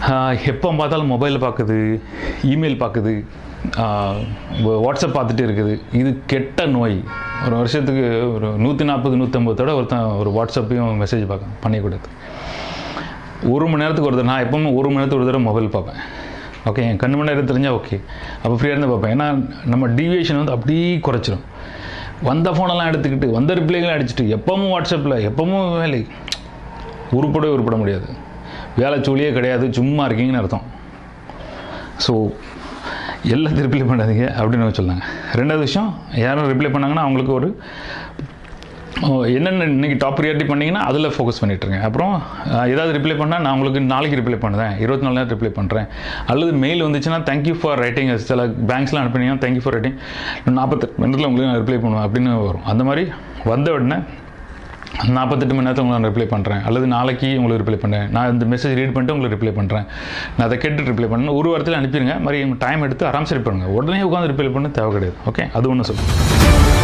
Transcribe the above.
எப்போ பார்த்தாலும் மொபைல் பார்க்குது இமெயில் பார்க்குது ஆஹ் வாட்ஸ்அப் பார்த்துட்டே இருக்குது இது கெட்ட நோய் ஒரு வருஷத்துக்கு ஒரு நூற்றி நாற்பது நூற்றம்பதோட ஒருத்தன் ஒரு வாட்ஸ்அப்பையும் மெசேஜ் பார்க்க பண்ணிக்கூடாது ஒரு மணி நேரத்துக்கு ஒரு தடவை நான் எப்பவுமே ஒரு மணி நேரத்துக்கு ஒரு தடவை மொபைல் பார்ப்பேன் ஓகே என் கண்ணு மணி நேரம் தெரிஞ்சால் ஓகே அப்போ ஃப்ரீயாக இருந்து பார்ப்பேன் ஏன்னா நம்ம டீவியேஷன் வந்து அப்படியே குறைச்சிரும் வந்த ஃபோனெல்லாம் எடுத்துக்கிட்டு வந்த ரிப்ளைகளை அடிச்சுட்டு எப்பவும் வாட்ஸ்அப்பில் எப்பவும் வேலை உருப்படவே உருப்பட முடியாது வேலை சூழியே கிடையாது சும்மா இருக்கீங்கன்னு அர்த்தம் ஸோ எல்லாத்தையும் ரிப்ளை பண்ணாதீங்க அப்படின்னு சொன்னாங்க ரெண்டாவது விஷயம் யாரும் ரிப்ளை பண்ணாங்கன்னா அவங்களுக்கு ஒரு ஓ, என்னென்ன இன்னைக்கு டாப் ப்ரியாரிட்டி பண்ணீங்கன்னா அதில் ஃபோக்கஸ் பண்ணிட்டுருங்க அப்புறம் அஹ், ஏதாவது ரிப்ளை பண்ணால் நான் உங்களுக்கு நாளைக்கு ரிப்ளை பண்ணுறேன் இருபத்தி நாலு நேரம் ரிப்ளை பண்ணுறேன் அல்லது மெயில் வந்துச்சுன்னா தேங்க்யூ ஃபார் ரைட்டிங் சில பேங்க்ஸ்லாம் அனுப்பினீங்கன்னா தேங்க்யூ ஃபார் ரைட்டிங் நாற்பத்தெட்டு மினிட்ல உங்களுக்கு நான் ரிப்ளை பண்ணுவேன் அப்படின்னு வரும் அந்த மாதிரி வந்த உடனே நாற்பத்தெட்டு மணி நேரத்தில் உங்களுக்கு நான் ரிப்ளை பண்ணுறேன் அல்லது நாளைக்கு உங்களுக்கு ரிப்ளை பண்ணுறேன் நான் இந்த மெசேஜ் ரீட் பண்ணிட்டு உங்களுக்கு ரிப்ளை பண்ணுறேன் நான் அதை கேட்டு ரிப்ளை பண்ணேன் ஒரு வாரத்தில் அனுப்பிடுங்க மாதிரி டைம் எடுத்து ஆராம்சரி பண்ணுங்கள் உடனே உட்காந்து ரிப்ளை பண்ண தேவை கிடையாது ஓகே அது ஒன்று சொல்லுங்கள்